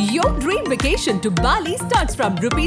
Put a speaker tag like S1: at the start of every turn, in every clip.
S1: Your dream vacation to Bali starts from rupees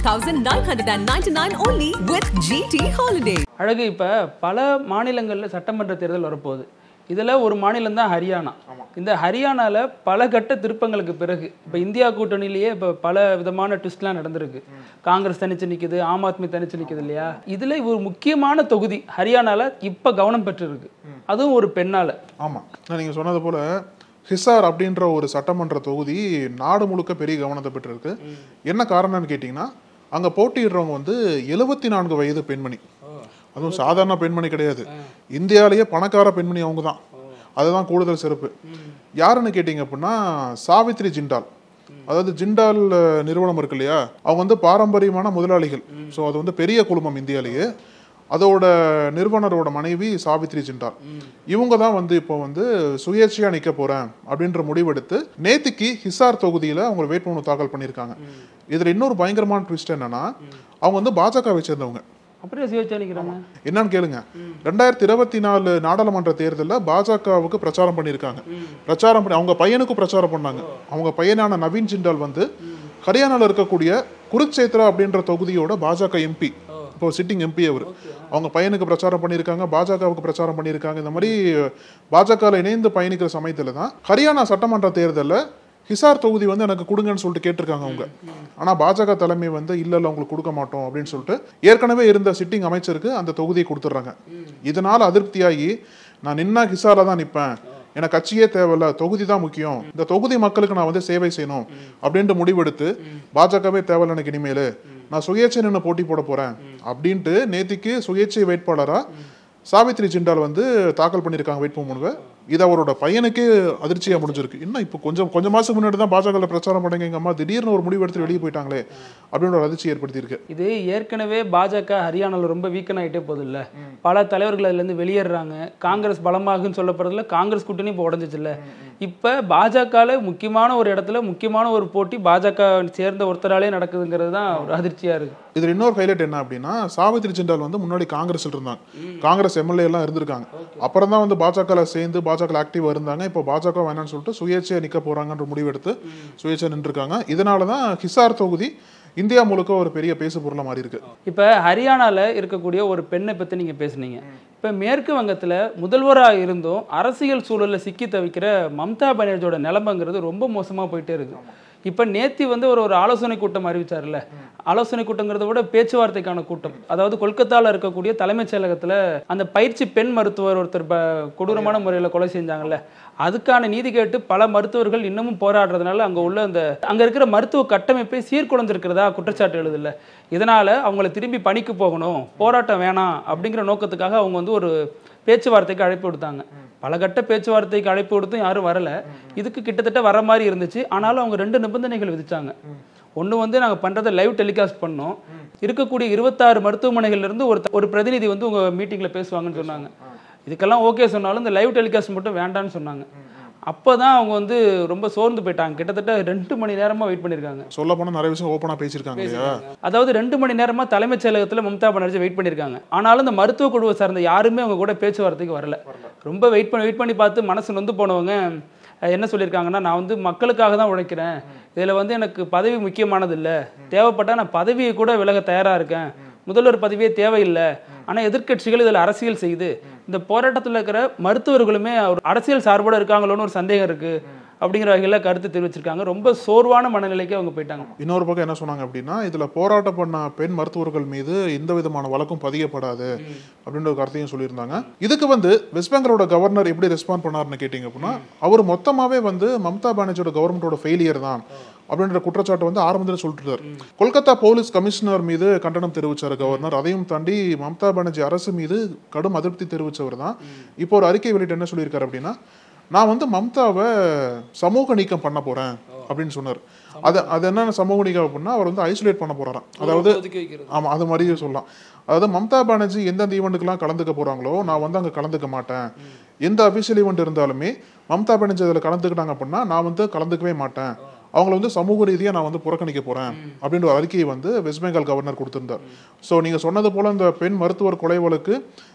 S1: 22,999 only with GT Holiday.
S2: அழகு இப்போ பல மாநிலங்களில் சட்டமன்ற தேர்தல் வரப்போகுது இதில் ஒரு மாநிலம் தான் ஹரியானா இந்த ஹரியானாவில் பல கட்ட திருப்பங்களுக்கு பிறகு இப்போ இந்தியா கூட்டணியிலேயே இப்போ பல விதமான ட்விஸ்ட்லாம் நடந்திருக்கு காங்கிரஸ் தனிச்சு நிற்குது ஆம் ஆத்மி தனிச்சு நிற்குது இல்லையா இதில் ஒரு முக்கியமான தொகுதி ஹரியானாவில் இப்போ கவனம் பெற்றிருக்கு அதுவும் ஒரு பெண்ணால்
S3: ஆமாம் நீங்கள் சொன்னது போல் ஹிசார் அப்படின்ற ஒரு சட்டமன்ற தொகுதி நாடு முழுக்க பெரிய கவனத்தை பெற்றிருக்கு என்ன காரணம்னு கேட்டிங்கன்னா அங்கே போட்டியிடுறவங்க வந்து எழுபத்தி நான்கு வயது பெண்மணி அதுவும் சாதாரண பெண்மணி கிடையாது இந்தியாவிலேயே பணக்கார பெண்மணி அவங்க தான் அதுதான் கூடுதல் சிறப்பு யாருன்னு கேட்டிங்க அப்படின்னா சாவித்ரி ஜிண்டால் அதாவது ஜிண்டால் அஹ், நிறுவனம் இருக்கு இல்லையா அவங்க வந்து பாரம்பரியமான முதலாளிகள் ஸோ அது வந்து பெரிய குழுமம் இந்தியாவிலேயே அதோட நிறுவனரோட மனைவி சாவித்ரி ஜிண்டால் இவங்க தான் வந்து இப்போ வந்து சுயேட்சையா நிக்க போறேன் அப்படின்ற முடிவெடுத்து நேத்திக்கு ஹிசார் தொகுதியில அவங்க வேட்புமனு தாக்கல் பண்ணியிருக்காங்க இதுல இன்னொரு பயங்கரமான ட்விஸ்ட் என்னன்னா அவங்க வந்து பாஜகவை சேர்ந்தவங்க
S2: அப்படியே சுயேட்சா நிற்கிறாங்க
S3: என்னன்னு கேளுங்க ரெண்டாயிரத்தி இருபத்தி நாலு நாடாளுமன்ற தேர்தலில் பாஜகவுக்கு பிரச்சாரம் பண்ணியிருக்காங்க பிரச்சாரம் பண்ணி அவங்க பையனுக்கும் பிரச்சாரம் பண்ணாங்க அவங்க பையனான நவீன் ஜிண்டால் வந்து ஹரியானால இருக்கக்கூடிய குருச்சேத்ரா அப்படின்ற தொகுதியோட பாஜக எம்பி இப்போ சிட்டிங் எம்பி அவர் அவங்க பையனுக்கு பிரச்சாரம் பண்ணியிருக்காங்க பாஜகவுக்கு பிரச்சாரம் பண்ணியிருக்காங்க இந்த மாதிரி பாஜகவில் இணைந்து பயணிக்கிற சமயத்தில் தான் ஹரியானா சட்டமன்ற தேர்தலில் ஹிசார் தொகுதி வந்து எனக்கு கொடுங்கன்னு சொல்லிட்டு கேட்டிருக்காங்க அவங்க ஆனா பாஜக தலைமை வந்து இல்ல இல்ல உங்களுக்கு கொடுக்க மாட்டோம் அப்படின்னு சொல்லிட்டு ஏற்கனவே இருந்த சிட்டிங் அமைச்சருக்கு அந்த தொகுதியை கொடுத்துட்றாங்க இதனால அதிருப்தியாகி நான் நின்னா ஹிசார்ல தான் நிப்பேன் எனக்கு கட்சியே தேவையில்ல தொகுதி தான் முக்கியம் இந்த தொகுதி மக்களுக்கு நான் வந்து சேவை செய்யணும் அப்படின்ட்டு முடிவெடுத்து பாஜகவே தேவையில்ல எனக்கு இனிமேல் நான் சுயேட்சை நின்று போட்டி போட போறேன் அப்படின்ட்டு நேத்திக்கு சுயேட்சை வேட்பாளரா சாவித்ரி ஜிண்டால் வந்து தாக்கல் பண்ணியிருக்காங்க வேட்புமனுவை இது அவரோட பையனுக்கே அதிர்ச்சியா முடிஞ்சிருக்கு இன்னும் இப்போ கொஞ்சம் கொஞ்சம் மாசத்துக்கு முன்னாடி தான் பாஜக பிரச்சாரம் பண்ணீங்க எங்க அம்மா திடீர்னு ஒரு முடிவு எடுத்து வெளியே போயிட்டாங்களே அப்படின்ற ஒரு அதிர்ச்சி ஏற்படுத்தியிருக்கு
S2: இது ஏற்கனவே பாஜக ஹரியானாவில் ரொம்ப வீக்கன் ஆகிட்டே போகுது இல்ல பல தலைவர்கள் அதுலேருந்து வெளியேறாங்க காங்கிரஸ் பலமாகுன்னு சொல்லப்படுறதுல காங்கிரஸ் கூட்டணி இப்போ உடஞ்சிச்சுல்ல இப்போ பாஜகவில் முக்கியமான ஒரு இடத்துல முக்கியமான ஒரு போட்டி பாஜக சேர்ந்த ஒருத்தராலே நடக்குதுங்கிறது தான் ஒரு அதிர்ச்சியா இருக்கு
S3: இதுல இன்னொரு ஹைலைட் என்ன அப்படின்னா சாவித்ரி ஜிண்டால் வந்து முன்னாடி காங்கிரஸ்ல இருந்தாங்க காங்கிரஸ் எம்எல்ஏ எல்லாம் இருந்திருக்காங்க அப்புறம் தான் வந்து பாஜக சேர்ந்து பாஜக ஆக்டிவா இருந்தாங்க இப்போ பாஜக வேணாம்னு சொல்லிட்டு சுயேட்சையா நிக்க போறாங்கன்ற முடிவெடுத்து சுயேட்சையா நின்றுருக்காங்க இதனால தான் ஹிசார் தொகுதி இந்தியா முழுக்க ஒரு பெரிய பேசு பொருளா மாறி இருக்கு
S2: இப்போ ஹரியானாவில் இருக்கக்கூடிய ஒரு பெண்ணை பற்றி நீங்கள் பேசுனீங்க இப்போ மேற்கு வங்கத்தில் முதல்வராக இருந்தும் அரசியல் சூழலில் சிக்கி தவிக்கிற மம்தா பானர்ஜியோட நிலைமைங்கிறது ரொம்ப மோசமாக போயிட்டே இருக்கு இப்போ நேத்தி வந்து ஒரு ஒரு ஆலோசனை கூட்டம் அறிவிச்சார்ல ஆலோசனை கூட்டங்கிறத விட பேச்சுவார்த்தைக்கான கூட்டம் அதாவது கொல்கத்தாவில் இருக்கக்கூடிய தலைமைச் செயலகத்தில் அந்த பயிற்சி பெண் மருத்துவர் ஒருத்தர் ப- கொடூரமான முறையில் கொலை செஞ்சாங்கல்ல அதுக்கான நீதி கேட்டு பல மருத்துவர்கள் இன்னமும் போராடுறதுனால அங்கே உள்ள அந்த அங்கே இருக்கிற மருத்துவ கட்டமைப்பை சீர்குலைந்திருக்கிறதா குற்றச்சாட்டு எழுதுல இதனால அவங்கள திரும்பி பணிக்கு போகணும் போராட்டம் வேணாம் அப்படிங்கிற நோக்கத்துக்காக அவங்க வந்து ஒரு பேச்சுவார்த்தைக்கு அழைப்பு விடுத்தாங்க பல கட்ட பேச்சுவார்த்தைக்கு அழைப்பு கொடுத்தும் யாரும் வரல இதுக்கு கிட்டத்தட்ட வர மாதிரி இருந்துச்சு ஆனாலும் அவங்க ரெண்டு நிபந்தனைகள் விதிச்சாங்க ஒன்று வந்து நாங்கள் பண்ணுறதை லைவ் டெலிகாஸ்ட் பண்ணோம் இருக்கக்கூடிய இருபத்தாறு மருத்துவமனைகள்ல இருந்து ஒரு த- ஒரு பிரதிநிதி வந்து உங்கள் மீட்டிங்கில் பேசுவாங்கன்னு சொன்னாங்க இதுக்கெல்லாம் ஓகே சொன்னாலும் இந்த லைவ் டெலிகாஸ்ட் மட்டும் வேண்டான்னு சொன்னாங்க அப்போ தான் அவங்க வந்து ரொம்ப சோர்ந்து போயிட்டாங்க கிட்டத்தட்ட ரெண்டு மணி நேரமாக வெயிட் பண்ணியிருக்காங்க
S3: சொல்ல போனா நிறைய விஷயம் ஓப்பனா பேசியிருக்காங்க இல்லையா
S2: அதாவது ரெண்டு மணி நேரமா தலைமைச் செயலகத்தில் மம்தா பானர்ஜி வெயிட் பண்ணியிருக்காங்க ஆனாலும் இந்த மருத்துவ குழுவை சார்ந்த யாருமே அவங்க கூட பேச்சுவார்த்தைக்கு வரல ரொம்ப வெயிட் பண்ணி வெயிட் பண்ணி பார்த்து மனசு நொந்து போனவங்க அஹ், என்ன சொல்லியிருக்காங்கன்னா நான் வந்து மக்களுக்காக தான் உழைக்கிறேன் இதில் வந்து எனக்கு பதவி முக்கியமானது இல்லை தேவைப்பட்டால் நான் பதவியை கூட விலக தயாராக இருக்கேன் முதல்வர் பதவியே தேவையில்லை ஆனால் எதிர்க்கட்சிகள் இதில் அரசியல் செய்யுது இந்த போராட்டத்தில் இருக்கிற மருத்துவர்களுமே ஒரு அரசியல் சார்போட இருக்காங்களோன்னு ஒரு சந்தேகம் இருக்கு அப்படிங்கிற வகையில் கருத்து தெரிவிச்சிருக்காங்க ரொம்ப சோர்வான மனநிலைக்கு அவங்க போயிட்டாங்க
S3: இன்னொரு பக்கம் என்ன சொன்னாங்க அப்படின்னா இதுல போராட்டம் பண்ண பெண் மருத்துவர்கள் மீது எந்த விதமான வழக்கும் பதியப்படாது அப்படின்ற ஒரு கருத்தையும் சொல்லியிருந்தாங்க இதுக்கு வந்து வெஸ்ட் பெங்காலோட கவர்னர் எப்படி ரெஸ்பாண்ட் பண்ணாருன்னு கேட்டிங்க அப்படின்னா அவர் மொத்தமாவே வந்து மம்தா பானர்ஜியோட கவர்மெண்டோட ஃபெயிலியர் தான் அப்படின்ற குற்றச்சாட்டு வந்து ஆரம்பத்தில் சொல்லிட்டு கொல்கத்தா போலீஸ் கமிஷனர் மீது கண்டனம் தெரிவிச்சார் கவர்னர் அதையும் தாண்டி மம்தா பானர்ஜி அரசு மீது கடும் அதிருப்தி தெரிவிச்சவர் தான் இப்போ ஒரு அறிக்கை வெளியிட்டு என்ன சொல்லியிருக்காரு அப்படின்னா நான் வந்து மம்தாவை சமூக நீக்கம் பண்ண போறேன் அப்படின்னு சொன்னார் அது அது என்ன சமூக நீக்கம் அப்படின்னா அவர் வந்து ஐசோலேட் பண்ண போறாராம் அதாவது ஆமா அது மாதிரி சொல்லலாம் அதாவது மம்தா பானர்ஜி எந்தெந்த ஈவெண்ட்டுக்கெல்லாம் கலந்துக்க போறாங்களோ நான் வந்து அங்க கலந்துக்க மாட்டேன் எந்த அபிஷியல் ஈவெண்ட் இருந்தாலுமே மம்தா பானர்ஜி அதில் கலந்துக்கிட்டாங்க அப்படின்னா நான் வந்து கலந்துக்கவே மாட்டேன் அவங்கள வந்து சமூக ரீதியாக நான் வந்து புறக்கணிக்க போறேன் அப்படின்ற ஒரு அறிக்கையை வந்து வெஸ்ட் பெங்கால் கவர்னர் கொடுத்திருந்தார் ஸோ நீங்க சொன்னது போல இந்த பெண் மருத்துவர் கொலை வழக்கு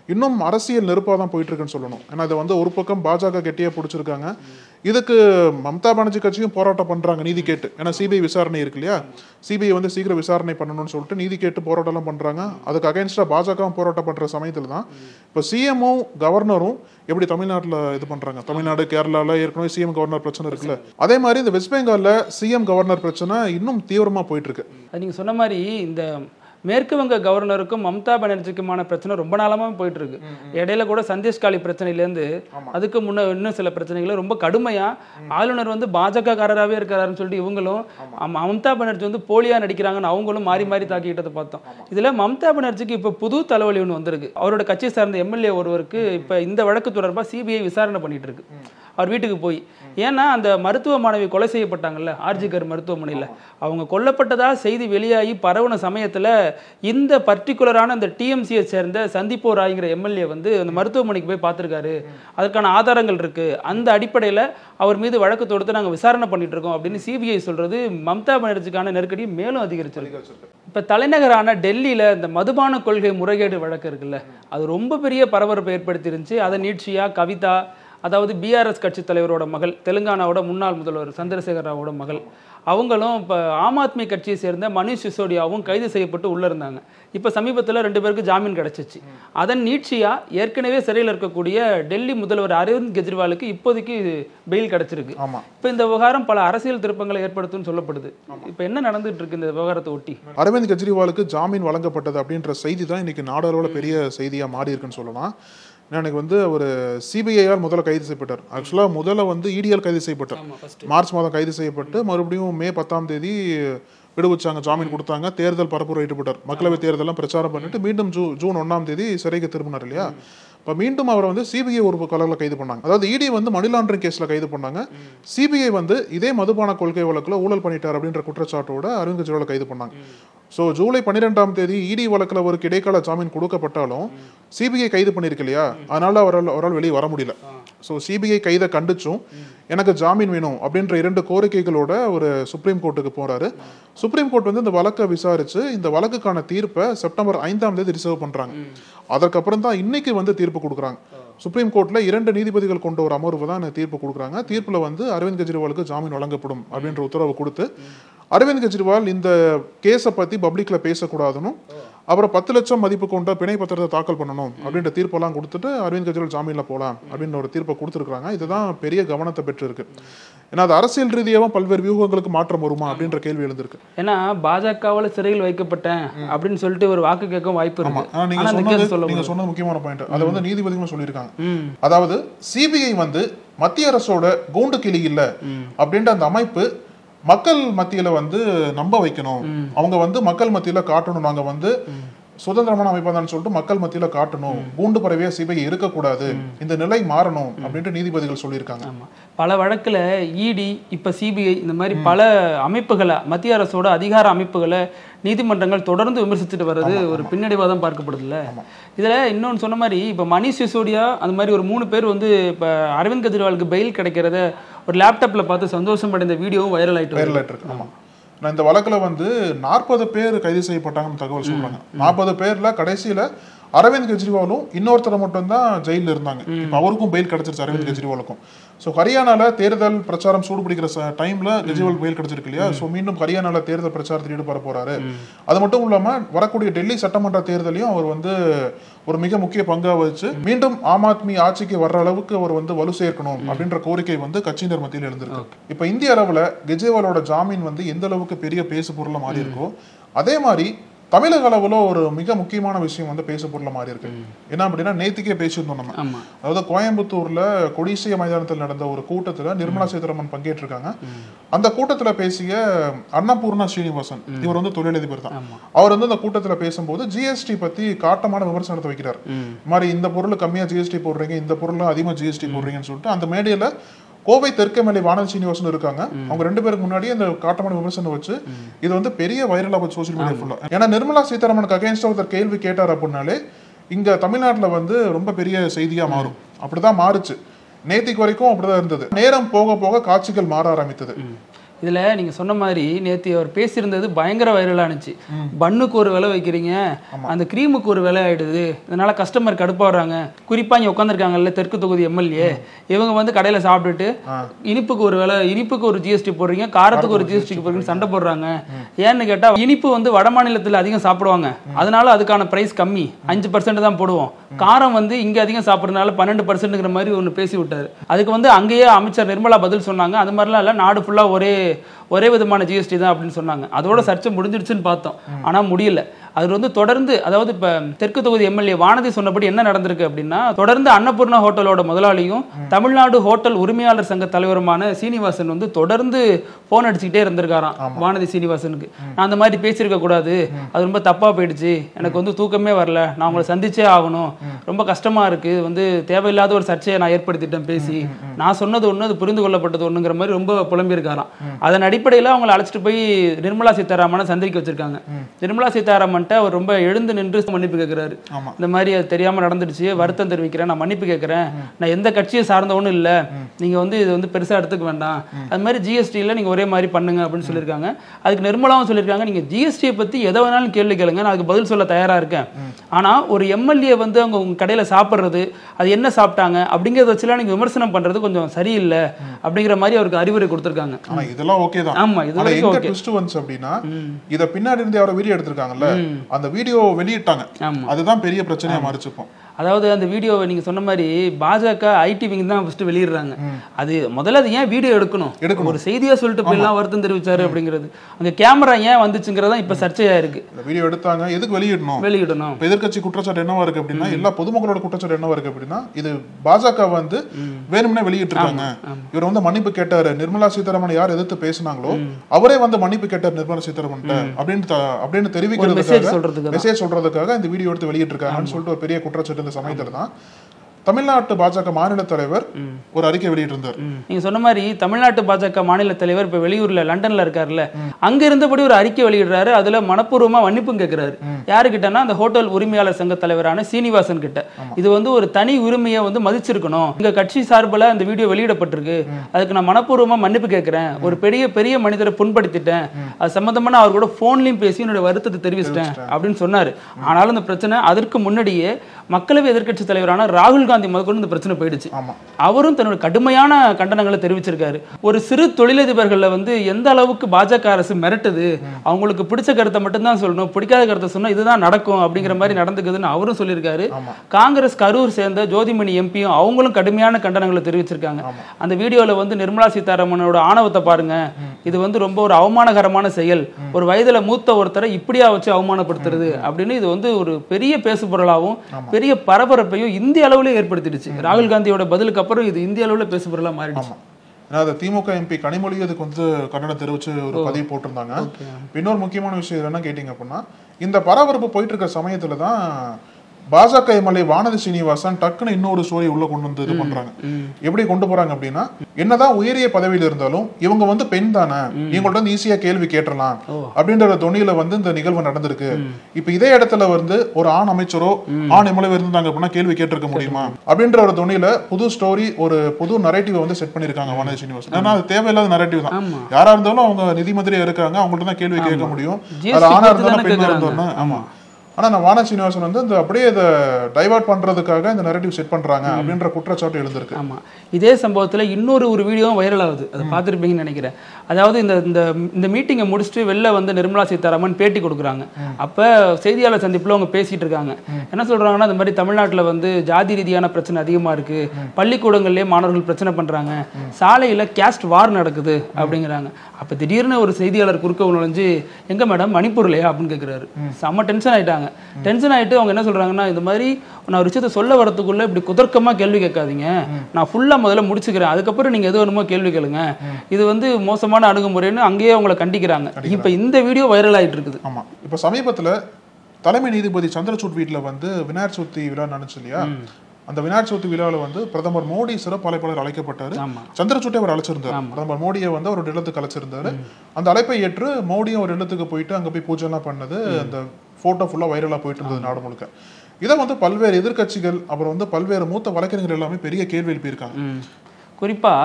S3: இன்னும் அரசியல் நெருப்பாக தான் போயிட்டு இருக்குன்னு சொல்லணும் ஏன்னா இதை வந்து ஒரு பக்கம் பாஜக கெட்டியா பிடிச்சிருக்காங்க இதுக்கு மம்தா பானர்ஜி கட்சியும் போராட்டம் பண்றாங்க நீதி கேட்டு ஏன்னா சிபிஐ விசாரணை இருக்கு இல்லையா சிபிஐ வந்து சீக்கிரம் விசாரணை பண்ணணும்னு சொல்லிட்டு நீதி கேட்டு போராட்டம்லாம் பண்றாங்க அதுக்கு அகைன்ஸ்டா பாஜகவும் போராட்டம் பண்ற சமயத்துல தான் இப்போ சிஎம்மும் கவர்னரும் எப்படி தமிழ்நாட்டுல இது பண்றாங்க தமிழ்நாடு கேரளால ஏற்கனவே சிஎம் கவர்னர் பிரச்சனை இருக்குல்ல அதே மாதிரி இந்த வெஸ்ட் பெங்கால்ல சிஎம் கவர்னர் பிரச்சனை இன்னும் தீவிரமா போயிட்டு இருக்கு
S2: அது நீங்கள் சொன்ன மாதிரி இந்த மேற்கு வங்க கவர்னருக்கும் மம்தா பானர்ஜிக்குமான பிரச்சனை ரொம்ப நாளமாக போயிட்டு இருக்கு இடையில கூட சந்தேஷ் காளி பிரச்சனையிலேருந்து அதுக்கு முன்ன இன்னும் சில பிரச்சனைகள் ரொம்ப கடுமையா ஆளுநர் வந்து பாஜக காரராகவே இருக்கிறாருன்னு சொல்லிட்டு இவங்களும் ம- மம்தா பானர்ஜி வந்து போலியா நடிக்கிறாங்கன்னு அவங்களும் மாறி மாறி தாக்கிட்டதை பார்த்தோம் இதுல மம்தா பானர்ஜிக்கு இப்போ புது தலைவலி ஒன்று வந்திருக்கு அவரோட கட்சியை சார்ந்த எம்எல்ஏ ஒருவருக்கு இப்போ இந்த வழக்கு தொடர்பாக சிபிஐ விசாரணை பண்ணிட்டு இருக்கு அவர் வீட்டுக்கு போய் ஏன்னா அந்த மருத்துவ மாணவி கொலை செய்யப்பட்டாங்கல்ல ஆர்ஜிகர் மருத்துவமனையில் அவங்க கொல்லப்பட்டதா செய்தி வெளியாகி பரவுன சமயத்தில் இந்த பர்டிகுலரான அந்த டிஎம்சியை சேர்ந்த சந்திப்போ ராய்ங்கிற எம்எல்ஏ வந்து அந்த மருத்துவமனைக்கு போய் பார்த்துருக்காரு அதற்கான ஆதாரங்கள் இருக்கு அந்த அடிப்படையில் அவர் மீது வழக்கு தொடுத்து நாங்கள் விசாரணை பண்ணிட்டு இருக்கோம் அப்படின்னு சிபிஐ சொல்றது மம்தா பானர்ஜிக்கான நெருக்கடியை மேலும் அதிகரிச்சிருக்கு இப்போ தலைநகரான டெல்லியில் இந்த மதுபான கொள்கை முறைகேடு வழக்கு இருக்குல்ல அது ரொம்ப பெரிய பரபரப்பை ஏற்படுத்தி இருந்துச்சு அதை நீட்சியா கவிதா அதாவது பிஆர்எஸ் கட்சி தலைவரோட மகள் தெலுங்கானாவோட முன்னாள் முதல்வர் சந்திரசேகர ராவோட மகள் அவங்களும் இப்போ ஆம் ஆத்மி கட்சியை சேர்ந்த மணிஷ் சிசோடியாவும் கைது செய்யப்பட்டு உள்ள இருந்தாங்க இப்போ சமீபத்தில் ரெண்டு பேருக்கு ஜாமீன் கிடைச்சிச்சு அதன் நீட்சியா ஏற்கனவே சிறையில் இருக்கக்கூடிய டெல்லி முதல்வர் அரவிந்த் கெஜ்ரிவாலுக்கு இப்போதைக்கு பெயில் கிடைச்சிருக்கு
S3: ஆமா
S2: இப்போ இந்த விவகாரம் பல அரசியல் திருப்பங்களை ஏற்படுத்தும்னு சொல்லப்படுது இப்போ என்ன நடந்துட்டு இருக்கு இந்த விவகாரத்தை ஒட்டி
S3: அரவிந்த் கெஜ்ரிவாலுக்கு ஜாமீன் வழங்கப்பட்டது அப்படின்ற செய்தி தான் இன்னைக்கு நாடளவில் பெரிய செய்தியா மாறி இருக்குன்னு சொல்லலாம் ஏன்னா எனக்கு வந்து ஒரு சிபிஐயால் முதல்ல கைது செய்யப்பட்டார் ஆக்சுவலாக முதல்ல வந்து இடிஎல் கைது செய்யப்பட்டார் மார்ச் மாதம் கைது செய்யப்பட்டு மறுபடியும் மே பத்தாம் தேதி விடுவிச்சாங்க ஜாமீன் கொடுத்தாங்க தேர்தல் பரப்புரை ஈடுபட்டார் மக்களவை தேர்தலாம் பிரச்சாரம் பண்ணிட்டு மீண்டும் ஜூ ஜூன் ஒன்றாம் தேதி சிறைக்கு திரும்பினார் இல்லையா இப்போ மீண்டும் அவரை வந்து சிபிஐ ஒரு கலரில் கைது பண்ணாங்க அதாவது இடி வந்து மணி லாண்டரிங் கேஸில் கைது பண்ணாங்க சிபிஐ வந்து இதே மதுபான கொள்கை வழக்கில் ஊழல் பண்ணிட்டார் அப்படின்ற குற்றச்சாட்டோட அரவிந்த் கெஜ்ரிவாலை கைது பண்ணாங்க ஸோ ஜூலை பன்னிரெண்டாம் தேதி இடி வழக்கில் அவருக்கு இடைக்கால ஜாமீன் கொடுக்கப்பட்டாலும் சிபிஐ கைது பண்ணியிருக்கு இல்லையா அதனால அவரால் அவரால் வெளியே வர முடியல ஸோ சிபிஐ கைதை கண்டிச்சும் எனக்கு ஜாமீன் வேணும் அப்படின்ற இரண்டு கோரிக்கைகளோட ஒரு சுப்ரீம் கோர்ட்டுக்கு போறாரு சுப்ரீம் கோர்ட் வந்து இந்த வழக்கை விசாரிச்சு இந்த வழக்குக்கான தீர்ப்பை செப்டம்பர் ஐந்தாம் தேதி ரிசர்வ் பண்றாங்க அதற்கப்புறம் தான் இன்னைக்கு வந்து தீர்ப்பு கொடுக்குறாங்க சுப்ரீம் கோர்ட்ல இரண்டு நீதிபதிகள் கொண்ட ஒரு அமர்வு தான் இந்த தீர்ப்பு கொடுக்குறாங்க தீர்ப்புல வந்து அரவிந்த் கெஜ்ரிவாலுக்கு ஜாமீன் வழங்கப்படும் அப்படின்ற உத்தரவு கொடுத்து அரவிந்த் கெஜ்ரிவால் இந்த கேஸை பத்தி பப்ளிக்ல பேசக்கூடாதுன்னு அப்புறம் பத்து லட்சம் மதிப்பு கொண்ட பிணை பத்திரத்தை தாக்கல் பண்ணணும் அப்படின்ற தீர்ப்பெல்லாம் கொடுத்துட்டு அரவிந்த் கெஜ்ரிவால் ஜாமீன்ல போலாம் அப்படின்னு ஒரு தீர்ப்பை கொடுத்துருக்காங்க இதுதான் பெரிய கவனத்தை பெற்றிருக்கு ஏன்னா அது அரசியல் ரீதியாகவும் பல்வேறு வியூகங்களுக்கு மாற்றம் வருமா அப்படின்ற கேள்வி எழுந்திருக்கு
S2: ஏன்னா பாஜகவால சிறையில் வைக்கப்பட்டேன் அப்படின்னு சொல்லிட்டு ஒரு வாக்கு கேட்க வாய்ப்பு
S3: ஆமா
S2: இருக்கு
S3: ஆனா நீங்க
S2: ஆனா அந்த
S3: சொன்னது
S2: கேஸ் சொல்ல
S3: நீங்க
S2: முடியாது.
S3: சொன்னது முக்கியமான பாயிண்ட் அதை வந்து நீதிபதிகளும் சொல்லியிருக்காங்க
S2: ம்
S3: அதாவது சிபிஐ வந்து மத்திய அரசோட கூண்டு கிளி இல்ல அப்படின்ற அந்த அமைப்பு மக்கள் மத்தியில வந்து நம்ப வைக்கணும் அவங்க வந்து மக்கள் மத்தியில காட்டணும் நாங்க வந்து சுதந்திரமான அமைப்பா தான் சொல்லிட்டு மக்கள் மத்தியில காட்டணும் கூண்டு பறவையா சிபிஐ இருக்கக்கூடாது இந்த நிலை மாறணும் அப்படின்ட்டு நீதிபதிகள் சொல்லியிருக்காங்க
S2: ஆமா பல வழக்குல இடி இப்ப சிபிஐ இந்த மாதிரி பல அமைப்புகளை மத்திய அரசோட அதிகார அமைப்புகளை நீதிமன்றங்கள் தொடர்ந்து விமர்சிச்சுட்டு வர்றது ஒரு பின்னடைவாக தான் பார்க்கப்படுதுல்ல இதுல இன்னொன்னு சொன்ன மாதிரி இப்ப மணிஷ் சிசோடியா அந்த மாதிரி ஒரு மூணு பேர் வந்து இப்ப அரவிந்த் கெஜ்ரிவாலுக்கு பெயில் கிடைக்கிறத ஒரு லேப்டாப்ல பார்த்து சந்தோஷம் அடைந்த வீடியோவும் வைரல் ஆயிட்டு வருது.
S3: வைரல் இருக்கு ஆமா நான் இந்த வழக்குல வந்து நாற்பது பேர் கைது செய்யப்பட்டாங்கன்னு தகவல் சொல்றாங்க நாற்பது பேர்ல கடைசியில அரவிந்த் கெஜ்ரிவாலும் இன்னொருத்தர் மட்டும் தான் ஜெயில இருந்தாங்க இப்ப அவருக்கும் பெயில் கிடைச்சிருச்சு அரவிந்த் கெஜ்ரிவாலுக்கும் சோ ஹரியானால தேர்தல் பிரச்சாரம் சூடு பிடிக்கிற டைம்ல கெஜ்ரிவால் பெயில் கிடைச்சிருக்கு இல்லையா சோ மீண்டும் ஹரியானால தேர்தல் பிரச்சாரத்தில் ஈடுபட போறாரு அது மட்டும் இல்லாம வரக்கூடிய டெல்லி சட்டமன்ற தேர்தலையும் அவர் வந்து ஒரு மிக முக்கிய பங்கா வச்சு மீண்டும் ஆம் ஆத்மி ஆட்சிக்கு வர்ற அளவுக்கு அவர் வந்து வலு சேர்க்கணும் அப்படின்ற கோரிக்கை வந்து கட்சியினர் மத்தியில் எழுந்திருக்கு இப்ப இந்திய அளவுல கெஜ்ரிவாலோட ஜாமீன் வந்து எந்த அளவுக்கு பெரிய பேசு பொருளா மாறி இருக்கோ அதே மாதிரி தமிழக அளவுல ஒரு மிக முக்கியமான விஷயம் வந்து பேசு பொருளா மாறி இருக்கு என்ன அப்படின்னா நேத்திக்கே பேசியிருந்தோம் நம்ம
S2: ஆமா
S3: அதாவது கோயம்புத்தூர்ல கொடிசிய மைதானத்தில் நடந்த ஒரு கூட்டத்துல நிர்மலா சீதாராமன் பங்கேற்றிருக்காங்க அந்த கூட்டத்துல பேசிய அன்னபூர்ணா ஸ்ரீனிவாசன் இவர் வந்து தொழிலதிபர் தான்
S2: ஆமா
S3: அவர் வந்து அந்த கூட்டத்துல பேசும்போது ஜிஎஸ்டி பத்தி காட்டமான விமர்சனத்தை வைக்கிறார்
S2: ம்
S3: இந்த மாதிரி இந்த பொருள் கம்மியா ஜிஎஸ்டி போடுறீங்க இந்த பொருள் அதிகமா ஜிஎஸ்டி போடுறீங்கன்னு சொல்லிட்டு அந்த மேடையில கோவை தெற்கமலை வானதி சீனிவாசன் இருக்காங்க அவங்க ரெண்டு பேருக்கு முன்னாடி அந்த காட்டமான விமர்சனம் வச்சு இது வந்து பெரிய வைரலா போச்சு சோசியல் மீடியா ஃபுல்லா ஏன்னா நிர்மலா சீதாராமனுக்கு அகைன்ஸ்டா ஒருத்தர் கேள்வி கேட்டார் அப்படின்னாலே இங்க தமிழ்நாட்டுல வந்து ரொம்ப பெரிய செய்தியா மாறும் அப்படிதான் மாறுச்சு நேத்திக்கு வரைக்கும் அப்படிதான் இருந்தது நேரம் போக போக காட்சிகள் மாற ஆரம்பித்தது
S2: இதுல நீங்க சொன்ன மாதிரி நேத்து அவர் பேசியிருந்தது பயங்கர வைரலானுச்சு பன்னுக்கு ஒரு விலை வைக்கிறீங்க அந்த கிரீமுக்கு ஒரு விலை ஆயிடுது இதனால கஸ்டமர் கடுப்பாடுறாங்க குறிப்பா இங்க உட்காந்துருக்காங்கல்ல தெற்கு தொகுதி எம்எல்ஏ இவங்க வந்து கடையில சாப்பிட்டுட்டு இனிப்புக்கு ஒரு விலை இனிப்புக்கு ஒரு ஜிஎஸ்டி போடுறீங்க காரத்துக்கு ஒரு ஜிஎஸ்டி போடுறீங்கன்னு சண்டை போடுறாங்க ஏன்னு கேட்டா இனிப்பு வந்து வட மாநிலத்துல அதிகம் சாப்பிடுவாங்க அதனால அதுக்கான பிரைஸ் கம்மி அஞ்சு பர்சன்ட் தான் போடுவோம் காரம் வந்து இங்க அதிகம் சாப்பிடுறதுனால பன்னெண்டு பர்சன்ட்ங்கிற மாதிரி ஒன்று பேசி விட்டாரு அதுக்கு வந்து அங்கேயே அமைச்சர் நிர்மலா பதில் சொன்னாங்க அது மாதிரிலாம் இல்லை நாடு ஃபுல்லா ஒரே ஒரே விதமான ஜிஎஸ்டி தான் அப்படின்னு சொன்னாங்க அதோட சர்ச்சை முடிஞ்சிடுச்சுன்னு பார்த்தோம் ஆனா முடியல அது வந்து தொடர்ந்து அதாவது இப்ப தெற்கு தொகுதி எம்எல்ஏ வானதி சொன்னபடி என்ன நடந்திருக்கு அப்படின்னா தொடர்ந்து அன்னபூர்ணா ஹோட்டலோட முதலாளியும் தமிழ்நாடு ஹோட்டல் உரிமையாளர் சங்க தலைவருமான சீனிவாசன் வந்து தொடர்ந்து போன் அடிச்சுக்கிட்டே இருந்திருக்காராம் வானதி சீனிவாசனுக்கு நான் அந்த மாதிரி பேசியிருக்க கூடாது அது ரொம்ப தப்பா போயிடுச்சு எனக்கு வந்து தூக்கமே வரல நான் உங்களை சந்திச்சே ஆகணும் ரொம்ப கஷ்டமா இருக்கு இது வந்து தேவையில்லாத ஒரு சர்ச்சையை நான் ஏற்படுத்திட்டேன் பேசி நான் சொன்னது ஒண்ணு அது புரிந்து கொள்ளப்பட்டது ஒண்ணுங்கிற மாதிரி ரொம்ப புலம்பியிருக்காராம் அதன் அடிப்படையில் அவங்களை அழைச்சிட்டு போய் நிர்மலா சீதாராமனை சந்திக்க வச்சிருக்காங்க நிர்மலா சீதாராமன்ட்ட அவர் ரொம்ப எழுந்து நின்று மன்னிப்பு கேட்கிறாரு
S3: ஆமா.
S2: இந்த மாதிரி அது தெரியாம நடந்துடுச்சு வருத்தம் தெரிவிக்கிறேன் நான் மன்னிப்பு கேட்கிறேன் நான் எந்த கட்சியை சார்ந்தவனும் இல்ல நீங்க வந்து இது வந்து பெருசா எடுத்துக்க வேண்டாம் அது மாதிரி ஜிஎஸ்டியில் நீங்க ஒரே மாதிரி பண்ணுங்க அப்படின்னு சொல்லியிருக்காங்க அதுக்கு நிர்மலாவும் சொல்லியிருக்காங்க நீங்க ஜிஎஸ்டியை பத்தி எதை வேணாலும் கேள்வி கேளுங்க நான் அதுக்கு பதில் சொல்ல தயாரா இருக்கேன் ஆனா ஒரு எம்எல்ஏ வந்து அவங்க உங்க கடையில சாப்பிடுறது அது என்ன சாப்பிட்டாங்க அப்படிங்கறத வச்சுலாம் நீங்க விமர்சனம் பண்றது கொஞ்சம் சரியில்லை அப்படிங்கிற மாதிரி அவருக்கு அறிவுரை கொடுத்திருக்காங்க
S3: ஆனா இதெல்லாம் ஓகே தான்
S2: ஆமா இது
S3: ஆனா
S2: வரைக்கும்
S3: எங்க
S2: ஓகே
S3: ட்விஸ்ட் வந்துச்சு அப்படின்னா இத பின்னாடி இருந்து யாரோ வீடியோ எடுத்திருக்காங்கல்ல அந்த வீடியோ வெளியிட்டாங்க
S2: ஆமா.
S3: அதுதான் பெரிய பிரச்சனையா மாறிச்சுப்போம்
S2: அதாவது அந்த வீடியோவை நீங்க சொன்ன மாதிரி பாஜக ஐடி விங் தான் ஃபர்ஸ்ட் வெளியிடுறாங்க அது முதல்ல அது ஏன் வீடியோ எடுக்கணும்
S3: எடுக்கணும்.
S2: ஒரு செய்தியா சொல்லிட்டு போயெல்லாம் வருத்தம் தெரிவிச்சாரு அப்படிங்கிறது அங்க கேமரா ஏன் வந்துச்சுங்கிறதா இப்ப சர்ச்சையா இருக்கு
S3: இந்த வீடியோ எடுத்தாங்க எதுக்கு வெளியிடணும்
S2: வெளியிடணும்
S3: இப்ப எதிர்க்கட்சி குற்றச்சாட்டு என்னவா இருக்கு அப்படின்னா எல்லா பொதுமக்களோட குற்றச்சாட்டு என்னவா இருக்கு அப்படின்னா இது பாஜக வந்து வேணும்னே வெளியிட்டு இருக்காங்க இவர் வந்து மன்னிப்பு கேட்டாரு நிர்மலா சீதாராமன் யார் எதிர்த்து பேசினாங்களோ அவரே வந்து மன்னிப்பு கேட்டார் நிர்மலா சீதாராமன் அப்படின்னு த- அப்படின்னு
S2: மெசேஜ்
S3: தெரிவிக்கிறதுக்காக
S2: சொல்றதுக்கு தான்.
S3: மெசேஜ் சொல்றதுக்காக இந்த வீடியோ எடுத்து வெளியிட்டு இருக்காங்கன்னு சொல்லிட்டு ஒரு பெரிய குற்றச்சாட்டு இந்த சமயத்துல தான் தமிழ்நாட்டு பாஜக மாநில தலைவர் ஒரு அறிக்கை வெளியிட்டிருந்தார்
S2: நீங்க சொன்ன மாதிரி தமிழ்நாட்டு பாஜக மாநில தலைவர் இப்ப வெளியூர்ல லண்டன்ல இருக்காருல்ல அங்க இருந்தபடி ஒரு அறிக்கை வெளியிடுறாரு அதுல மனப்பூர்வமா மன்னிப்பும் கேட்கிறாரு யாருக்கிட்டனா அந்த ஹோட்டல் உரிமையாளர் சங்க தலைவரான சீனிவாசன் கிட்ட இது வந்து ஒரு தனி உரிமையை வந்து மதிச்சிருக்கணும் எங்க கட்சி சார்பில் அந்த வீடியோ வெளியிடப்பட்டிருக்கு அதுக்கு நான் மனப்பூர்வமா மன்னிப்பு கேட்கிறேன் ஒரு பெரிய பெரிய மனிதரை புண்படுத்திட்டேன் அது சம்பந்தமா நான் அவர் கூட போன்லயும் பேசி என்னோட வருத்தத்தை தெரிவிச்சிட்டேன் அப்படின்னு சொன்னாரு ஆனாலும் இந்த பிரச்சனை அதற்கு முன்னாடியே மக்களவை எதிர்க்கட்சி தலைவரான ராகுல் காந்தி முதற்கொண்டு இந்த பிரச்சனை போயிடுச்சு
S3: ஆமா
S2: அவரும் தன்னோட கடுமையான கண்டனங்களை தெரிவிச்சிருக்காரு ஒரு சிறு தொழிலதிபர்களை வந்து எந்த அளவுக்கு பாஜக அரசு மிரட்டுது அவங்களுக்கு பிடிச்ச கருத்தை மட்டும்தான் சொல்லணும் பிடிக்காத கருத்தை சொன்னா இதுதான் நடக்கும் அப்படிங்கிற மாதிரி நடந்துக்குதுன்னு அவரும் சொல்லியிருக்காரு காங்கிரஸ் கரூர் சேர்ந்த ஜோதிமணி எம்பியும் அவங்களும் கடுமையான கண்டனங்களை தெரிவிச்சிருக்காங்க அந்த வீடியோல வந்து நிர்மலா சீதாராமனோட ஆணவத்தை பாருங்க இது வந்து ரொம்ப ஒரு அவமானகரமான செயல் ஒரு வயதுல மூத்த ஒருத்தரை இப்படியா வச்சு அவமானப்படுத்துறது அப்படின்னு இது வந்து ஒரு பெரிய பேசு பொருளாகவும் பெரிய பரபரப்பையும் இந்திய அளவுல ஏற்படுத்திடுச்சு ராகுல் காந்தியோட பதிலுக்கு அப்புறம் இது இந்திய அளவுல பேசு பொருளா மாறிடுச்சு
S3: ஏன்னா அது திமுக எம்பி கனிமொழி அதுக்கு வந்து கண்டனம் தெரிவிச்சு ஒரு பதிவு போட்டிருந்தாங்க இன்னொரு முக்கியமான விஷயம் என்ன கேட்டிங்க அப்படின்னா இந்த பரபரப்பு போயிட்டு இருக்க சமயத்துல தான் பாஜக எம்எல்ஏ வானதி சீனிவாசன் டக்குன்னு இன்னொரு ஸ்டோரி உள்ள கொண்டு வந்து இது பண்றாங்க எப்படி கொண்டு போறாங்க அப்படின்னா என்னதான் உயரிய பதவியில இருந்தாலும் இவங்க வந்து பெண் தானே இவங்கள்ட்ட வந்து ஈஸியா கேள்வி கேட்டலாம் அப்படின்ற தொனியில வந்து இந்த நிகழ்வு நடந்திருக்கு இப்ப இதே இடத்துல வந்து ஒரு ஆண் அமைச்சரோ ஆண் எம்எல்ஏ இருந்தாங்க அப்படின்னா கேள்வி கேட்டிருக்க முடியுமா அப்படின்ற ஒரு தொனியில புது ஸ்டோரி ஒரு புது நரேட்டிவ் வந்து செட் பண்ணிருக்காங்க வானதி சீனிவாசன் ஏன்னா அது தேவையில்லாத நரேட்டிவ் தான்
S2: ஆமா.
S3: யாரா இருந்தாலும் அவங்க நிதி மந்திரியா இருக்காங்க அவங்கள்ட்ட தான் கேள்வி கேட்க முடியும்
S2: GST
S3: அது ஆணா
S2: பத்தி
S3: இருந்தாலும்
S2: தானே
S3: பெண்ணா
S2: கேக்குறாங்க.
S3: இருந்தோம்னா ஆமா ஆனா நான் வான சீனிவாசன் வந்து இந்த அப்படியே இதை டைவர்ட் பண்றதுக்காக இந்த நரேட்டிவ் செட் பண்றாங்க அப்படின்ற குற்றச்சாட்டு எழுந்திருக்கு
S2: ஆமா இதே சம்பவத்துல இன்னொரு ஒரு வீடியோவும் வைரல் ஆகுது அதை பார்த்துருப்பீங்கன்னு நினைக்கிறேன் அதாவது இந்த இந்த இந்த மீட்டிங்கை முடிச்சுட்டு வெளில வந்து நிர்மலா சீதாராமன் பேட்டி கொடுக்குறாங்க அப்ப செய்தியாளர் சந்திப்புல அவங்க பேசிட்டு இருக்காங்க என்ன சொல்றாங்கன்னா இந்த மாதிரி தமிழ்நாட்டுல வந்து ஜாதி ரீதியான பிரச்சனை அதிகமா இருக்கு பள்ளிக்கூடங்கள்லயே மாணவர்கள் பிரச்சனை பண்றாங்க சாலையில கேஸ்ட் வார் நடக்குது அப்படிங்கிறாங்க அப்ப திடீர்னு ஒரு செய்தியாளர் குறுக்க நுழைஞ்சு எங்க மேடம் மணிப்பூர்லையா அப்படின்னு கேக்குறாரு செம்ம டென்ஷன் ஆயிட்டாங்க டென்ஷன் ஆயிட்டு அவங்க என்ன சொல்றாங்கன்னா இந்த மாதிரி நான் ஒரு விஷயத்த சொல்ல வரதுக்குள்ள இப்படி குதர்க்கமா கேள்வி கேட்காதீங்க நான் ஃபுல்லா முதல்ல முடிச்சுக்கிறேன் அதுக்கப்புறம் நீங்க எது வேணுமோ கேள்வி கேளுங்க இது வந்து மோசமான அணுகுமுறைன்னு அங்கேயே அவங்களை கண்டிக்கிறாங்க இப்ப இந்த வீடியோ வைரல் ஆயிட்டு இருக்குது
S3: ஆமா இப்ப சமீபத்துல தலைமை நீதிபதி சந்திரசூட் வீட்ல வந்து விநாயகர் சதுர்த்தி விழா நடந்துச்சு இல்லையா அந்த விநாயகர் சதுர்த்தி விழாவில் வந்து பிரதமர் மோடி சிறப்பு அழைப்பாளர் அழைக்கப்பட்டாரு
S2: ஆமா
S3: சந்திரசூட்டை அவர் அழைச்சிருந்தார் பிரதமர் மோடியை வந்து அவர் இல்லத்துக்கு அழைச்சிருந்தாரு அந்த அழைப்பை ஏற்று மோடியும் ஒரு இல்லத்துக்கு போயிட்டு அங்க போய் பூஜை எல்லாம் பண்ணது அந்த போட்டோ ஃபுல்லா வைரலா போயிட்டு இருந்தது நாடு முழுக்க இதை வந்து பல்வேறு எதிர்க்கட்சிகள் அப்புறம் வந்து பல்வேறு மூத்த வழக்கறிஞர்கள் எல்லாமே பெரிய கேள்வி எழுப்பியிருக்காங்க
S2: ம். குறிப்பா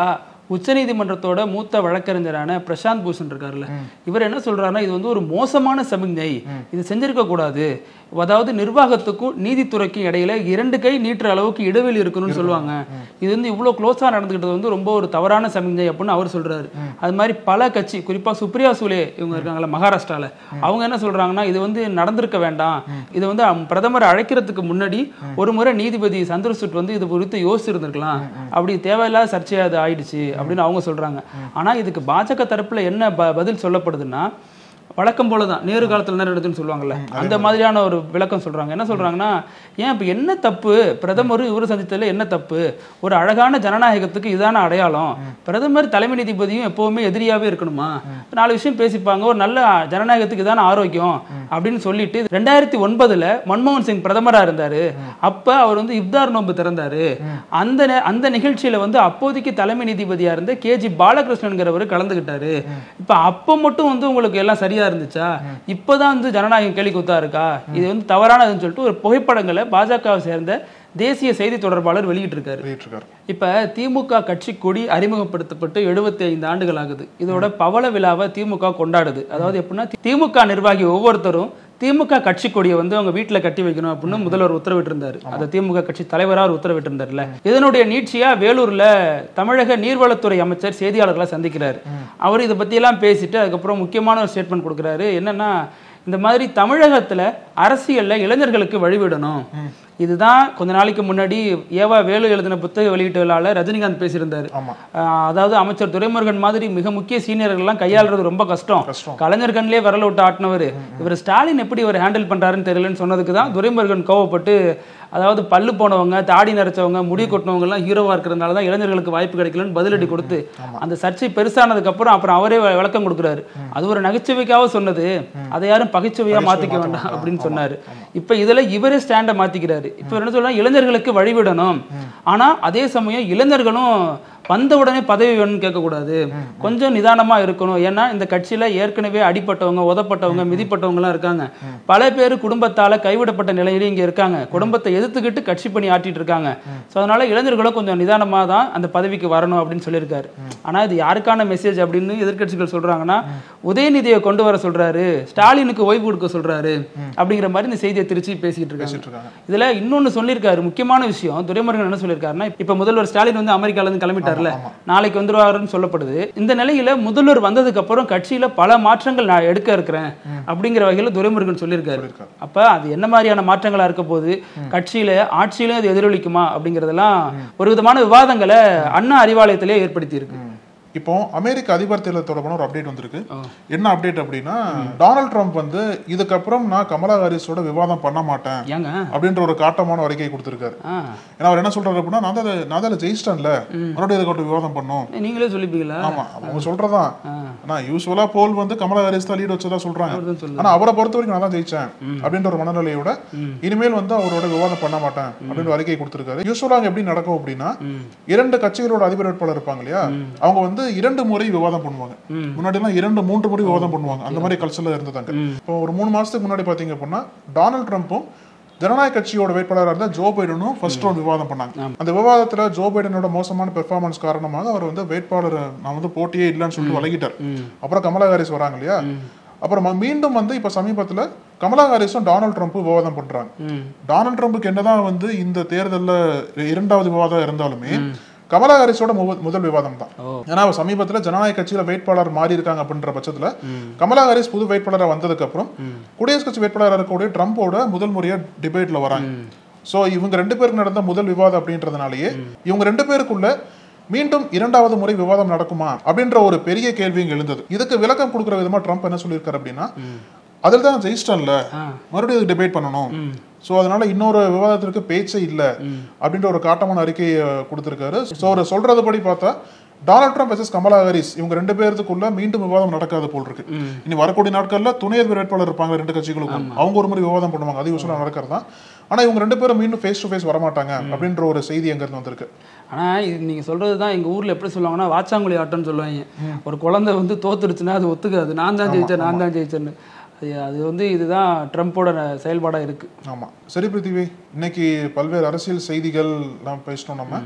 S2: உச்சநீதிமன்றத்தோட மூத்த வழக்கறிஞரான பிரசாந்த் பூஷன் இருக்காருல்ல இவர் என்ன சொல்றாருன்னா இது வந்து ஒரு மோசமான சமிக்ஞை இது செஞ்சிருக்க கூடாது அதாவது நிர்வாகத்துக்கும் நீதித்துறைக்கும் இடையில இரண்டு கை நீட்டுற அளவுக்கு இடைவெளி இருக்கணும்னு சொல்லுவாங்க இது வந்து இவ்வளவு க்ளோஸா நடந்துக்கிட்டது வந்து ரொம்ப ஒரு தவறான சமிக்ஞை அப்படின்னு அவர் சொல்றாரு அது மாதிரி பல கட்சி குறிப்பா சுப்ரியா சூலே இவங்க இருக்காங்கல்ல மகாராஷ்டிரால அவங்க என்ன சொல்றாங்கன்னா இது வந்து நடந்திருக்க வேண்டாம் இது வந்து அம்- பிரதமர் அழைக்கிறதுக்கு முன்னாடி ஒரு முறை நீதிபதி சந்திரசூட் வந்து இது குறித்து யோசிச்சிருந்திருக்கலாம் அப்படி தேவையில்லாத சர்ச்சையா அது ஆயிடுச்சு அப்படின்னு அவங்க சொல்றாங்க ஆனா இதுக்கு பாஜக தரப்புல என்ன ப- பதில் சொல்லப்படுதுன்னா வழக்கம் போல தான் நேரு காலத்தில் என்ன நடந்துன்னு சொல்லுவாங்கல்ல அந்த மாதிரியான ஒரு விளக்கம் சொல்றாங்க என்ன சொல்றாங்கன்னா ஏன் இப்போ என்ன தப்பு பிரதமர் இவர் சந்தித்ததுல என்ன தப்பு ஒரு அழகான ஜனநாயகத்துக்கு இதான அடையாளம் பிரதமர் தலைமை நீதிபதியும் எப்பவுமே எதிரியாவே இருக்கணுமா நாலு விஷயம் பேசிப்பாங்க ஒரு நல்ல ஜனநாயகத்துக்கு இதான ஆரோக்கியம் அப்படின்னு சொல்லிட்டு ரெண்டாயிரத்தி ஒன்பதுல மன்மோகன் சிங் பிரதமரா இருந்தாரு அப்ப அவர் வந்து இப்தார் நோன்பு திறந்தாரு அந்த நே- அந்த நிகழ்ச்சியில வந்து அப்போதைக்கு தலைமை நீதிபதியா இருந்த கேஜி பாலகிருஷ்ணன்கிறவர் கலந்துகிட்டாரு இப்ப அப்ப மட்டும் வந்து உங்களுக்கு எல்லாம் சரியா இருந்துச்சா இப்பதான் வந்து ஜனநாயகம் கேலி குத்தா இருக்கா இது வந்து தவறானதுன்னு சொல்லிட்டு ஒரு புகைப்படங்களை பாஜகவை சேர்ந்த தேசிய செய்தி தொடர்பாளர் வெளியிட்டிருக்காரு
S3: வெளியிட்டிருக்காரு
S2: இப்ப திமுக கட்சி கொடி அறிமுகப்படுத்தப்பட்டு 75 ஐந்து ஆண்டுகள் ஆகுது இதோட பவள விழாவை திமுக கொண்டாடுது அதாவது எப்படின்னா திமுக நிர்வாகி ஒவ்வொருத்தரும் திமுக கட்சி கொடியை வந்து அவங்க வீட்டுல கட்டி வைக்கணும் அப்படின்னு முதல்வர் உத்தரவிட்டிருந்தாரு அந்த திமுக கட்சி தலைவரா அவர் உத்தரவிட்டிருந்தாருல இதனுடைய நீட்சியா வேலூர்ல தமிழக நீர்வளத்துறை அமைச்சர் செய்தியாளர்களை சந்திக்கிறாரு அவர் இதை பத்தி எல்லாம் பேசிட்டு அதுக்கப்புறம் முக்கியமான ஒரு ஸ்டேட்மெண்ட் கொடுக்குறாரு என்னன்னா இந்த மாதிரி தமிழகத்துல அரசியல்ல இளைஞர்களுக்கு வழிவிடணும் இதுதான் கொஞ்ச நாளைக்கு முன்னாடி ஏவா வேலு எழுதின புத்தக வெளியீட்டு விழால ரஜினிகாந்த் பேசியிருந்தாரு
S3: ஆமா
S2: ஆஹ் அதாவது அமைச்சர் துரைமுருகன் மாதிரி மிக முக்கிய சீனியர்கள் எல்லாம் கையாளுறது ரொம்ப கஷ்டம்
S3: கஷ்டம்.
S2: கலைஞர் கண்ணிலே விரல விட்டு ஆட்டினவர் இவர் ஸ்டாலின் எப்படி இவர் ஹேண்டில் பண்றாருன்னு தெரியலன்னு சொன்னதுக்கு தான் துரைமுருகன் கோவப்பட்டு அதாவது பல்லு போனவங்க தாடி நரைச்சவங்க முடி கொட்டினவங்க எல்லாம் ஹீரோவா இருக்கிறதுனால தான் இளைஞர்களுக்கு வாய்ப்பு கிடைக்கலன்னு பதிலடி கொடுத்து அந்த சர்ச்சை பெருசானதுக்கு அப்புறம் அப்புறம் அவரே வ- விளக்கம் கொடுக்குறாரு அது ஒரு நகைச்சுவைக்காக சொன்னது அதை யாரும் பகைச்சுவையா மாத்திக்க வேண்டாம் அப்படின்னு சொன்னாரு இப்ப இதுல இவரே ஸ்டாண்ட மாத்திக்கிறாரு இப்ப என்ன சொல்றா இளைஞர்களுக்கு வழிவிடணும் ஆனா அதே சமயம் இளைஞர்களும் வந்த உடனே பதவி வேணும்னு கேட்கக்கூடாது கொஞ்சம் நிதானமா இருக்கணும் ஏன்னா இந்த கட்சியில ஏற்கனவே அடிப்பட்டவங்க உதப்பட்டவங்க மிதிப்பட்டவங்க எல்லாம் இருக்காங்க பல பேர் குடும்பத்தால கைவிடப்பட்ட நிலையில இங்க இருக்காங்க குடும்பத்தை எதிர்த்துக்கிட்டு கட்சி பணி ஆட்டிட்டு இருக்காங்க ஸோ அதனால இளைஞர்களும் கொஞ்சம் நிதானமா தான் அந்த பதவிக்கு வரணும் அப்படின்னு சொல்லியிருக்காரு ஆனா இது யாருக்கான மெசேஜ் அப்படின்னு எதிர்க்கட்சிகள் சொல்றாங்கன்னா உதயநிதியை கொண்டு வர சொல்றாரு ஸ்டாலினுக்கு ஓய்வு கொடுக்க சொல்றாரு அப்படிங்கிற மாதிரி இந்த செய்தியை திருச்சி பேசிட்டு இருக்காங்க
S3: பேசிட்டு இருக்காங்க
S2: இதுல இன்னொன்னு சொல்லியிருக்காரு முக்கியமான விஷயம் துரைமுருகன் என்ன சொல்லியிருக்காருன்னா இப்ப முதல்வர் ஸ்டாலின் வந்து அமெரிக்கால இருந்து கிளம்பிட்டார்ல நாளைக்கு வந்துருவாருன்னு சொல்லப்படுது இந்த நிலையில முதல்வர் வந்ததுக்கு அப்புறம் கட்சியில பல மாற்றங்கள் நான் எடுக்க இருக்கிறேன் அப்படிங்கிற வகையில துரைமுருகன் சொல்லியிருக்காரு
S3: சொல்லியிருக்காரு.
S2: அப்ப அது என்ன மாதிரியான மாற்றங்களா இருக்க போது கட்சியில ஆட்சியிலும் அது எதிரொலிக்குமா அப்படிங்கறதெல்லாம் ஒரு விதமான விவாதங்களை அண்ணா அறிவாலயத்திலே ஏற்படுத்தி இருக்கு
S3: இப்போ அமெரிக்க அதிபர் தேர்தல் தொடர்பான ஒரு அப்டேட் வந்திருக்கு என்ன அப்டேட் அப்படின்னா டொனால்ட் ட்ரம்ப் வந்து இதுக்கப்புறம் நான் கமலா ஹாரிஸோட விவாதம் பண்ண மாட்டேன்
S2: ஏங்க
S3: அப்படின்ற ஒரு காட்டமான அறிக்கை கொடுத்திருக்காரு
S2: ஆ.
S3: ஏன்னா அவர் என்ன சொல்றாரு அப்படின்னா நான் தான் நான் தான் ஜெயிச்சிட்டேன்ல மறுபடியும் இதுக்கு விவாதம் பண்ணும்
S2: நீங்களே சொல்லிப்பீங்களா
S3: ஆமா அவங்க சொல்றதான் ஆனா யூஸ்வலா போல் வந்து கமலா ஹாரிஸ் தான் லீட் வச்சதா சொல்றாங்க
S2: அவர்தான் சொல்லுது.
S3: ஆனா அவரை பொறுத்த வரைக்கும் நான் தான் ஜெயிச்சேன் அப்படின்ற ஒரு மனநிலையோட இனிமேல் வந்து அவரோட விவாதம் பண்ண மாட்டேன் அப்படின்ற அறிக்கை கொடுத்திருக்காரு யூஸ்வலா அங்க எப்படி நடக்கும் அப்படின்னா இரண்டு கட்சிகளோட அதிபர் வேட்பாளர் இருப்பாங்க இல்லையா அவங்க வந்து இரண்டு முறை விவாதம் பண்ணுவாங்க முன்னாடி எல்லாம் இரண்டு மூன்று முறை விவாதம் பண்ணுவாங்க அந்த மாதிரி கல்ச்சர்ல இருந்ததாங்க இப்போ ஒரு மூணு மாசத்துக்கு முன்னாடி பாத்தீங்க அப்படின்னா டொனால்ட் ட்ரம்ப்பும் ஜனநாயக கட்சியோட வேட்பாளராக இருந்த ஜோ பைடனும் ஃபர்ஸ்ட் ரவுண்ட் விவாதம் பண்ணாங்க அந்த விவாதத்துல ஜோ பைடனோட மோசமான பெர்ஃபார்மன்ஸ் காரணமாக அவர் வந்து வேட்பாளர் நான் வந்து போட்டியே இல்லைன்னு சொல்லிட்டு விலகிட்டார் அப்புறம் கமலா ஹாரிஸ் வராங்க இல்லையா அப்புறம் ம- மீண்டும் வந்து இப்ப சமீபத்துல கமலா ஹாரிஸும் டொனால்ட் ட்ரம்ப்பும் விவாதம் பண்றாங்க டொனால்ட் ட்ரம்ப்புக்கு என்னதான் வந்து இந்த தேர்தல்ல இரண்டாவது விவாதம் இருந்தாலுமே கமலா ஹாரிஸோட முவ- முதல் விவாதம் தான் ஏன்னா அவர் சமீபத்துல ஜனநாயக கட்சியில வேட்பாளர் மாறி இருக்காங்க அப்படின்ற பட்சத்துல கமலா ஹாரிஸ் புது வேட்பாளரா வந்ததுக்கு அப்புறம் குடியரசுக் கட்சி வேட்பாளராக இருக்கக்கூடிய ட்ரம்ப்போட முதல் முறையா டிபேட்ல வராங்க சோ இவங்க ரெண்டு பேருக்கு நடந்த முதல் விவாதம் அப்படின்றதுனாலயே இவங்க ரெண்டு பேருக்குள்ள மீண்டும் இரண்டாவது முறை விவாதம் நடக்குமா அப்படின்ற ஒரு பெரிய கேள்வி இங்க எழுந்தது இதுக்கு விளக்கம் கொடுக்குற விதமா ட்ரம்ப் என்ன சொல்லியிருக்காரு அப்படின்னா அதில் தான் ஜெயிச்சிட்டன்ல மறுபடியும் டிபேட் பண்ணணும் சோ அதனால இன்னொரு விவாதத்திற்கு பேச்சே இல்ல அப்படின்ற ஒரு காட்டமான அறிக்கையை கொடுத்திருக்காரு சோ அவர் சொல்றதுபடி பார்த்தா Donald Trump versus Kamala Harris இவங்க ரெண்டு பேருக்குள்ள மீண்டும் விவாதம் நடக்காது போல் இருக்கு இனி வரக்கூடிய நாட்கள்ல துணை அதிபர் வேட்பாளர் இருப்பாங்க ரெண்டு கட்சிகளுக்கும் அவங்க ஒரு முறை விவாதம் பண்ணுவாங்க அது யூஸ்வலா நடக்கிறது தான் ஆனா இவங்க ரெண்டு பேரும் மீண்டும் ஃபேஸ் டு ஃபேஸ் வரமாட்டாங்க அப்படின்ற ஒரு செய்தி அங்க இருந்து வந்திருக்கு
S2: ஆனா இது நீங்க சொல்றது தான் எங்க ஊர்ல எப்படி சொல்லுவாங்கன்னா வாச்சாங்குழி ஆட்டம்னு சொல்லுவாங்க ஒரு குழந்தை வந்து தோத்துருச்சுன்னா அது ஒத்துக்காது நான் தான் ஜெயிச்சேன் நான் தான் ஜெயிச்சேன்னு அது அது வந்து இதுதான் ட்ரம்ப்போட செயல்பாடா இருக்கு
S3: ஆமா சரி பிருத்திவி இன்னைக்கு பல்வேறு அரசியல் செய்திகள் எல்லாம் பேசிட்டோம் நம்ம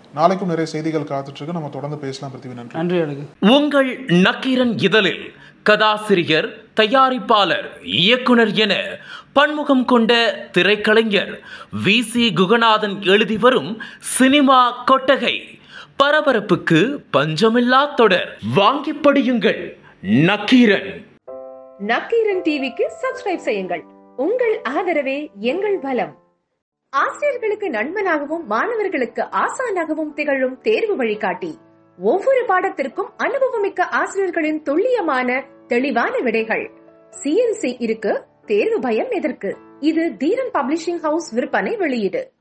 S3: நாளைக்கும் நிறைய செய்திகள் காத்துட்டு இருக்கு நம்ம தொடர்ந்து பேசலாம் பிருத்திவி நன்றி
S2: நன்றி அழகு
S4: உங்கள் நக்கீரன் இதழில் கதாசிரியர் தயாரிப்பாளர் இயக்குனர் என பன்முகம் கொண்ட திரைக்கலைஞர் வி சி குகநாதன் எழுதி வரும் சினிமா கொட்டகை பரபரப்புக்கு பஞ்சமில்லா தொடர் வாங்கி படியுங்கள் நக்கீரன்
S5: நக்கீரன் டிவிக்கு சப்ஸ்கிரைப் செய்யுங்கள் உங்கள் ஆதரவே எங்கள் பலம் ஆசிரியர்களுக்கு நண்பனாகவும் மாணவர்களுக்கு ஆசானாகவும் திகழும் தேர்வு வழிகாட்டி ஒவ்வொரு பாடத்திற்கும் அனுபவமிக்க ஆசிரியர்களின் துல்லியமான தெளிவான விடைகள் சிஎன்சி இருக்கு தேர்வு பயம் எதற்கு இது தீரன் பப்ளிஷிங் ஹவுஸ் விற்பனை வெளியீடு